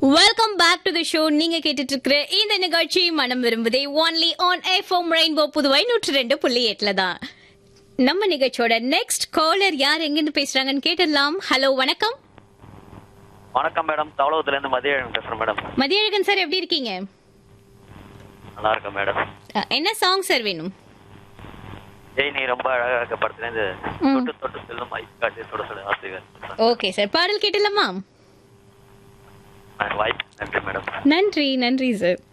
Welcome back to the show நீங்க கேட்டுட்டு இருக்கிற இந்த நிகழ்ச்சி மனம் விரும்புதே only on FM rainbow Puduvai நூற்றி ரெண்டு புள்ளி எட்டுல தான் நம்ம நிகழ்ச்சியோட நெக்ஸ்ட் காலர் யார் எங்கிருந்து பேசுறாங்கன்னு கேட்டுடலாம் ஹலோ வணக்கம் வணக்கம் மேடம் தவளவத்துல இருந்து மதியம் பேசுறேன் மேடம் மதியழகன் சார் எப்படி இருக்கீங்க நல்லா இருக்கேன் மேடம் அஹ், என்ன சாங் சார் வேணும் ஜெய் நீ ரொம்ப அழகா இருக்க படத்துல இருந்து ம். தொட்டு தொட்டு செல்லும் ஐஸ் காட்டி சுட சுட ஆசைகள் ஓகே சார் பாடல் கேட்டலாமா வாய்ப்பு நன்றி மேடம் நன்றி நன்றி சார்